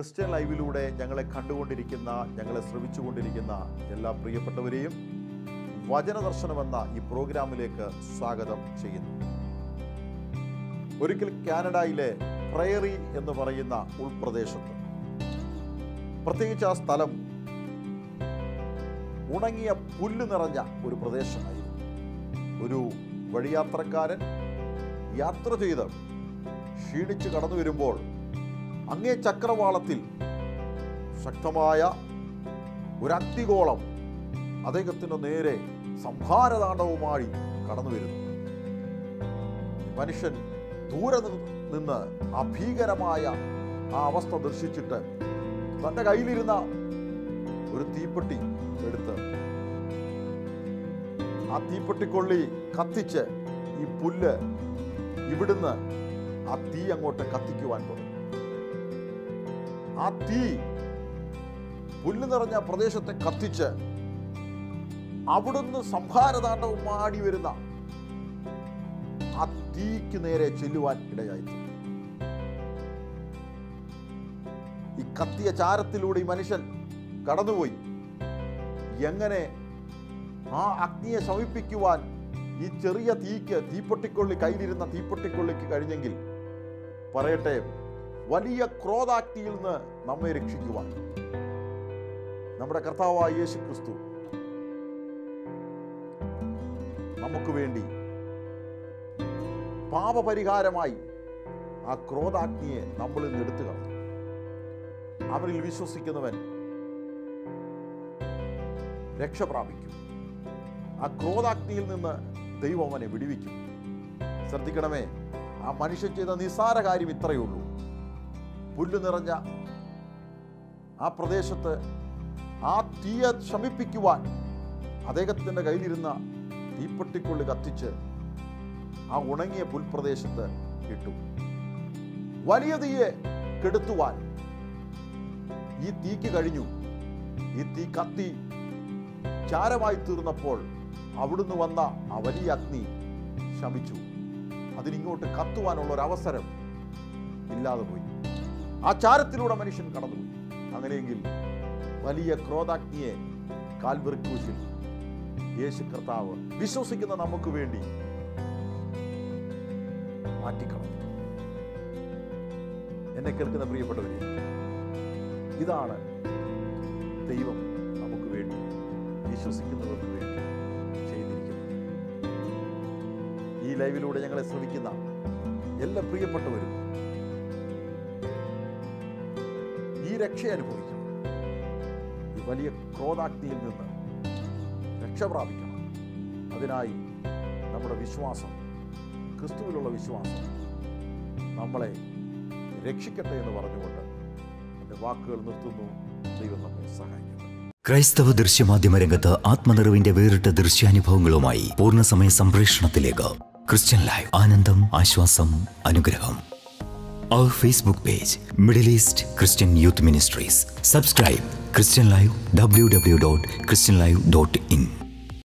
Christian ലൈവിലൂടെ ഞങ്ങളെ കണ്ടുകൊണ്ടിരിക്കുന്ന ഞങ്ങളെ ശ്രമിച്ചുകൊണ്ടിരിക്കുന്ന എല്ലാ പ്രിയപ്പെട്ടവരെയും വചനദർശനം എന്ന ഈ പ്രോഗ്രാമിലേക്ക് സ്വാഗതം ചെയ്യുന്നു ഒരിക്കൽ കാനഡയിലെ പ്രയറി എന്ന് പറയുന്ന ഉൾപ്രദേശത്ത് പ്രത്യേകിച്ച് ആ സ്ഥലം ഉണങ്ങിയ പുല്ല് നിറഞ്ഞ ഒരു പ്രദേശമായിരുന്നു ഒരു വഴിയാത്രക്കാരൻ യാത്ര ചെയ്ത് ക്ഷീണിച്ച് കടന്നു വരുമ്പോൾ അങ്ങേ ചക്രവാളത്തിൽ ശക്തമായ ഒരു അഗ്നിഗോളം അദ്ദേഹത്തിന് നേരെ സംഹാരതാണ്ഡവുമായി കടന്നു വരുന്നു മനുഷ്യൻ ദൂരെ നി- നിന്ന് ആ ഭീകരമായ ആ അവസ്ഥ ദർശിച്ചിട്ട് തൻ്റെ കയ്യിലിരുന്ന ഒരു തീപ്പെട്ടി എടുത്ത് ആ തീപ്പെട്ടിക്കൊള്ളി കത്തിച്ച് ഈ പുല്ല് ഇവിടുന്ന് ആ തീ അങ്ങോട്ട് കത്തിക്കുവാൻ തുടങ്ങി ആ തീ പുല്ല് നിറഞ്ഞ പ്രദേശത്തെ കത്തിച്ച് അവിടുന്ന് സംഹാരതാണ്ഡവും ആടി വരുന്ന ആ തീക്ക് നേരെ ചെല്ലുവാൻ ഇടയായി ഈ കത്തിയ ചാരത്തിലൂടെ ഈ മനുഷ്യൻ കടന്നുപോയി എങ്ങനെ ആ അഗ്നിയെ ശമിപ്പിക്കുവാൻ ഈ ചെറിയ തീക്ക് തീപ്പൊട്ടിക്കൊള്ളി കയ്യിലിരുന്ന തീപ്പൊട്ടിക്കൊള്ളിക്ക് കഴിഞ്ഞെങ്കിൽ പറയട്ടെ വലിയ ക്രോധാഗ്നിയിൽ നിന്ന് നമ്മെ രക്ഷിക്കുവാൻ നമ്മുടെ കർത്താവായ യേശു ക്രിസ്തു നമുക്ക് വേണ്ടി പാപപരിഹാരമായി ആ ക്രോധാഗ്നിയെ നമ്മളിൽ നിന്ന് എടുത്തു കളഞ്ഞു അവരിൽ വിശ്വസിക്കുന്നവൻ രക്ഷ പ്രാപിക്കും ആ ക്രോധാഗ്നിയിൽ നിന്ന് ദൈവം അവനെ വിടുവിക്കും ശ്രദ്ധിക്കണമേ ആ മനുഷ്യൻ ചെയ്ത നിസ്സാര കാര്യം ഇത്രയേ ഉള്ളൂ പുല്ല് നിറഞ്ഞ ആ പ്രദേശത്ത് ആ തീയെ ശമിപ്പിക്കുവാൻ അദ്ദേഹത്തിൻ്റെ കയ്യിലിരുന്ന തീപ്പെട്ടിക്കൊള്ളി കത്തിച്ച് ആ ഉണങ്ങിയ പുൽപ്രദേശത്ത് ഇട്ടു വലിയ തീയെ കെടുത്തുവാൻ ഈ തീക്ക് കഴിഞ്ഞു ഈ തീ കത്തി ചാരമായി തീർന്നപ്പോൾ അവിടുന്ന് വന്ന ആ വലിയ അഗ്നി ശമിച്ചു അതിനിങ്ങോട്ട് കത്തുവാനുള്ള ഒരു അവസരം ഇല്ലാതെ പോയി ആ ചാരത്തിലൂടെ മനുഷ്യൻ കടന്നുപോയി അങ്ങനെയെങ്കിൽ വലിയ ക്രോധാഗ്നിയെ കാൽവെറിക്കൂശിൽ യേശു കർത്താവ് വിശ്വസിക്കുന്ന നമുക്ക് വേണ്ടി മാറ്റിക്കളഞ്ഞു എന്നെ കേൾക്കുന്ന പ്രിയപ്പെട്ടവരെ ഇതാണ് ദൈവം നമുക്ക് വേണ്ടി വിശ്വസിക്കുന്നവർക്ക് വേണ്ടി ചെയ്തിരിക്കുന്നത് ഈ ലൈവിലൂടെ ഞങ്ങളെ ശ്രമിക്കുന്ന എല്ലാ പ്രിയപ്പെട്ടവരും ഈ രക്ഷ അനുഭവിക്കണം ഈ വലിയ ക്രോധാഗ്നിയിൽ നിന്ന് രക്ഷ പ്രാപിക്കണം അതിനായി നമ്മുടെ വിശ്വാസം ക്രിസ്തുവിലുള്ള വിശ്വാസം നമ്മളെ രക്ഷിക്കട്ടെ എന്ന് പറഞ്ഞുകൊണ്ട് എൻ്റെ വാക്കുകൾ നിർത്തുന്നു ദൈവം നമ്മെ സഹായിക്കട്ടെ ക്രൈസ്തവ ദൃശ്യമാധ്യമ രംഗത്ത് ആത്മനിറവിന്റെ വേറിട്ട ദൃശ്യാനുഭവങ്ങളുമായി പൂർണ്ണസമയ സംപ്രേഷണത്തിലേക്ക് ക്രിസ്ത്യൻ ലൈവ് ആനന്ദം ആശ്വാസം അനുഗ്രഹം അവർ Facebook page middle east Christian youth ministries subscribe Christian live W W dot Christian live dot in